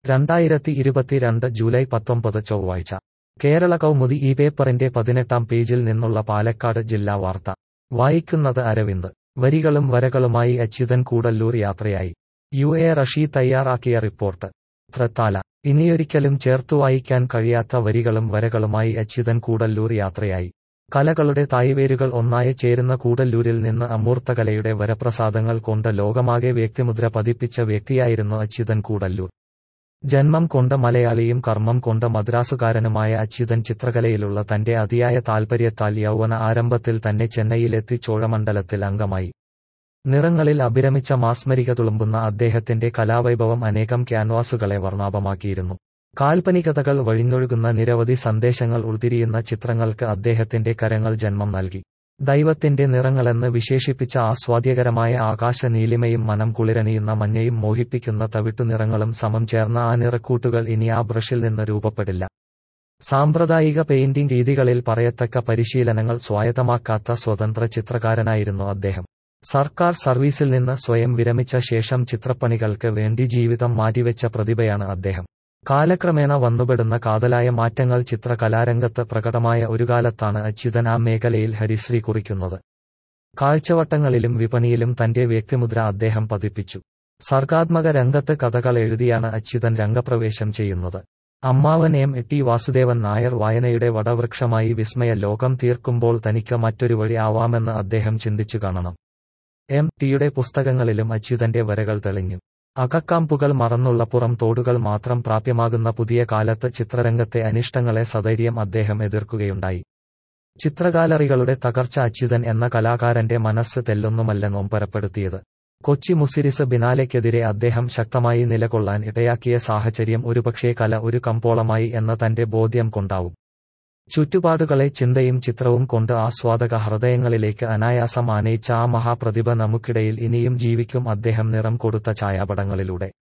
രണ്ടായിരത്തി ഇരുപത്തിരണ്ട് ജൂലൈ പത്തൊമ്പത് ചൊവ്വാഴ്ച കേരള കൗമുദി ഈ പേപ്പറിന്റെ പതിനെട്ടാം പേജിൽ നിന്നുള്ള പാലക്കാട് ജില്ലാ വാർത്ത വായിക്കുന്നത് അരവിന്ദ് വരികളും വരകളുമായി അച്യുതൻ കൂടല്ലൂർ യാത്രയായി യു എ റഷീദ് തയ്യാറാക്കിയ റിപ്പോർട്ട് തൃത്താല ഇനിയൊരിക്കലും ചേർത്തു വായിക്കാൻ കഴിയാത്ത വരികളും വരകളുമായി അച്യുതൻ കൂടല്ലൂർ യാത്രയായി കലകളുടെ തായ്വേരുകൾ ഒന്നായി ചേരുന്ന കൂടല്ലൂരിൽ നിന്ന് അമൂർത്തകലയുടെ വരപ്രസാദങ്ങൾ കൊണ്ട് ലോകമാകെ വ്യക്തിമുദ്ര പതിപ്പിച്ച വ്യക്തിയായിരുന്നു അച്യുതൻ കൂടല്ലൂർ ജന്മം കൊണ്ട് മലയാളിയും കർമ്മം കൊണ്ട് മദ്രാസുകാരനുമായ അച്യുതൻ ചിത്രകലയിലുള്ള തന്റെ അതിയായ താൽപര്യത്താൽ യൗവന ആരംഭത്തിൽ തന്നെ ചെന്നൈയിലെത്തി ചോഴമണ്ഡലത്തിൽ അംഗമായി നിറങ്ങളിൽ അഭിരമിച്ച മാസ്മരിക തുളുമ്പുന്ന അദ്ദേഹത്തിന്റെ കലാവൈഭവം അനേകം ക്യാൻവാസുകളെ വർണ്ണാഭമാക്കിയിരുന്നു കാൽപ്പനികതകൾ വഴിഞ്ഞൊഴുകുന്ന നിരവധി സന്ദേശങ്ങൾ ഉൾത്തിരിയുന്ന ചിത്രങ്ങൾക്ക് അദ്ദേഹത്തിന്റെ കരങ്ങൾ ജന്മം നൽകി ദൈവത്തിന്റെ നിറങ്ങളെന്ന് വിശേഷിപ്പിച്ച ആസ്വാദ്യകരമായ ആകാശ നീലിമയും മനം കുളിരണിയുന്ന മഞ്ഞയും മോഹിപ്പിക്കുന്ന തവിട്ടുനിറങ്ങളും സമം ചേർന്ന ആ നിറക്കൂട്ടുകൾ ഇനി ആ ബ്രഷിൽ നിന്ന് രൂപപ്പെടില്ല സാമ്പ്രദായിക പെയിന്റിംഗ് രീതികളിൽ പറയത്തക്ക പരിശീലനങ്ങൾ സ്വായത്തമാക്കാത്ത സ്വതന്ത്ര ചിത്രകാരനായിരുന്നു അദ്ദേഹം സർക്കാർ സർവീസിൽ നിന്ന് സ്വയം വിരമിച്ച ശേഷം ചിത്രപ്പണികൾക്ക് വേണ്ടി ജീവിതം മാറ്റിവെച്ച പ്രതിഭയാണ് അദ്ദേഹം കാലക്രമേണ വന്നുപെടുന്ന കാതലായ മാറ്റങ്ങൾ ചിത്രകലാരംഗത്ത് പ്രകടമായ ഒരു കാലത്താണ് അച്യുതൻ ആ മേഖലയിൽ ഹരിശ്രീ കുറിക്കുന്നത് കാഴ്ചവട്ടങ്ങളിലും വിപണിയിലും തന്റെ വ്യക്തിമുദ്ര അദ്ദേഹം പതിപ്പിച്ചു സർഗാത്മക രംഗത്ത് കഥകൾ എഴുതിയാണ് അച്യുതൻ രംഗപ്രവേശം ചെയ്യുന്നത് അമ്മാവൻ എം ടി വാസുദേവൻ നായർ വായനയുടെ വടവൃക്ഷമായി വിസ്മയ ലോകം തീർക്കുമ്പോൾ തനിക്ക് മറ്റൊരു വഴി ആവാമെന്ന് അദ്ദേഹം ചിന്തിച്ചു കാണണം എം ടിയുടെ പുസ്തകങ്ങളിലും അച്യുതന്റെ വരകൾ തെളിഞ്ഞു അകക്കാമ്പുകൾ മറന്നുള്ള പുറം തോടുകൾ മാത്രം പ്രാപ്യമാകുന്ന പുതിയ കാലത്ത് ചിത്രരംഗത്തെ അനിഷ്ടങ്ങളെ സധൈര്യം അദ്ദേഹം എതിർക്കുകയുണ്ടായി ചിത്രഗാലറികളുടെ തകർച്ച അച്യുതൻ എന്ന കലാകാരന്റെ മനസ്സ് തെല്ലൊന്നുമല്ല നോമ്പരപ്പെടുത്തിയത് കൊച്ചി മുസിരിസ് ബിനാലെക്കെതിരെ അദ്ദേഹം ശക്തമായി നിലകൊള്ളാൻ ഇടയാക്കിയ സാഹചര്യം ഒരുപക്ഷേ കല ഒരു കമ്പോളമായി എന്ന തന്റെ ബോധ്യം കൊണ്ടാവും ചുറ്റുപാടുകളെ ചിന്തയും ചിത്രവും കൊണ്ട് ആസ്വാദക ഹൃദയങ്ങളിലേക്ക് അനായാസം ആനയിച്ച ആ മഹാപ്രതിഭ നമുക്കിടയിൽ ഇനിയും ജീവിക്കും അദ്ദേഹം നിറം കൊടുത്ത ഛായാപടങ്ങളിലൂടെ